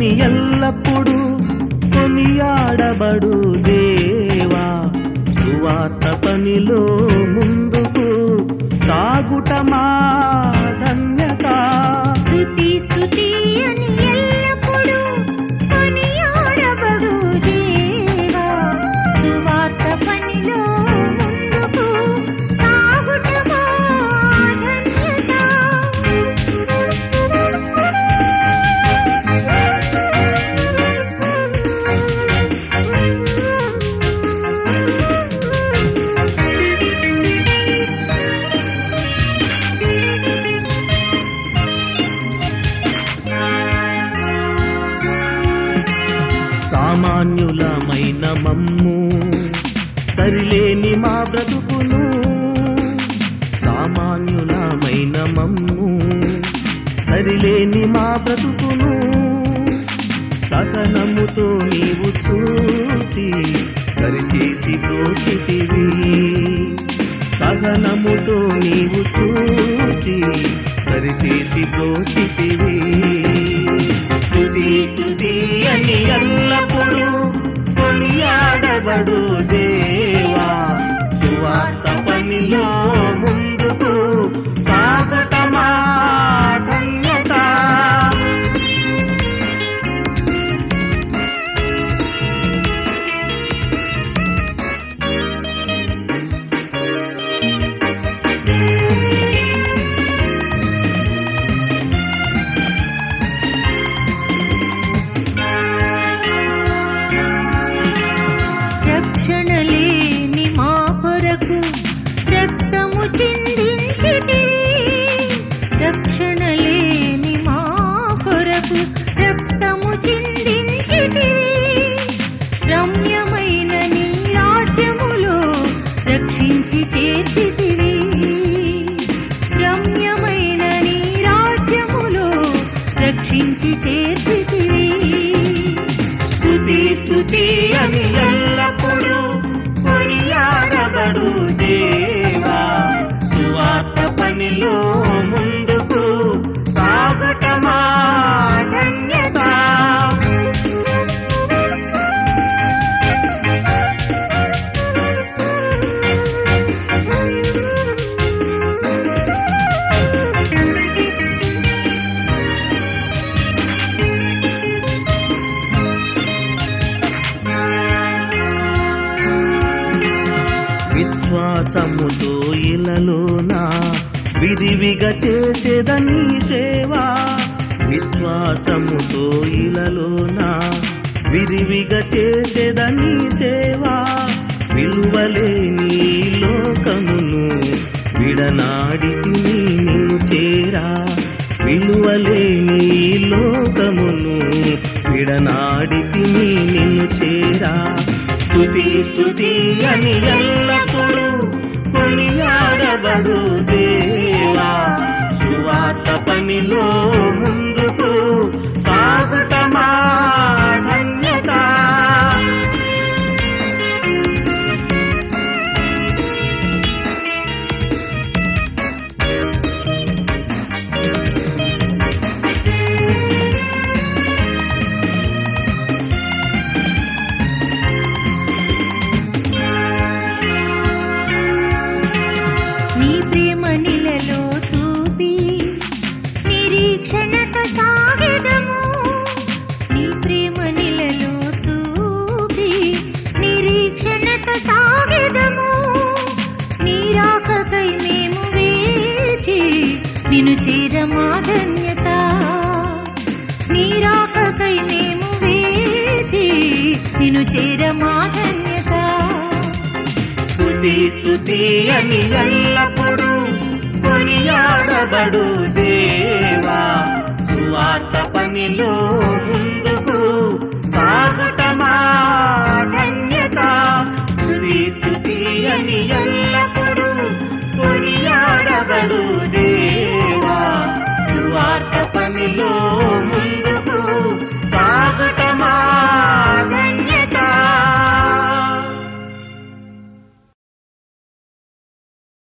అని ఎల్లప్పుడూ కొనియాడబడు దేవా సువార్త పనిలో ముందుకు సాగుట మా ధన్యత స్తుతి స్తుతి అని ఎల్లప్పుడూ కొనియాడబడు దేవా సువార్త పనిలో ముందుకు సాగుట మా సామాన్యులమైన మమ్ము సరిలేని మా బ్రతుకును సామాన్యులమైన మమ్ము సరిలేని మా బ్రతుకును సహనముతో నీవు చూచి సరిచేసి బ్రోచితివి సహనముతో నీవు చూచి సరిచేసి బ్రోచితివి స్తుతి స్తుతి అని ఎల్లప్పుడూ కొనియాడబడు దేవా సువార్త పనిలో ముందుకు సాగటమా ధన్యత రక్షణ లేని మా కొరకు రక్తము చిందించితివి రక్షణ లేని మా కొరకు రక్తము చిందించితివి రమ్యమైన నీ రాజ్యములో రక్షించి చేర్చితివి రమ్యమైన నీ రాజ్యములో రక్షించి చేర్చితివి స్తుతి స్తుతి అని ఎల్లప్పుడూ కొనియాడబడు దేవా సువార్త పనిలో ముందుకు సాగటమా ధన్యత విశ్వాసముతో ఇలలోన విరివిగా చేసేదని సేవా విశ్వాసముతో ఇలలోన విరివిగా చేసేదని సేవా విలువలేని లోకమును విడనాడి నిన్ను చేరా విలువలేని లోకమును విడనాడి నిన్ను చేరా స్తుతి స్తుతి అని ఎల్లప్పుడూ కొనియాడబడు దేవా సువార్త పనిలో ముందుకు సాగటమా ధన్యత నీ ప్రేమ నిలలో చూపి నిరీక్షణతో సాగెదము నీ ప్రేమ నిలలో చూపి నిరీక్షణతో సాగెదము నీ రాకకై మేము వేచి నిన్ను చేరమా ధన్యత నీ రాకకై మేము వేచి నిన్ను చేరమా ధన్యత స్తుతి స్తుతి అని ఎల్లప్పుడూ కొనియాడబడు దేవా సువార్త పనిలో ముందుకు సాగటమా ధన్యత స్తుతి స్తుతి అని ఎల్ల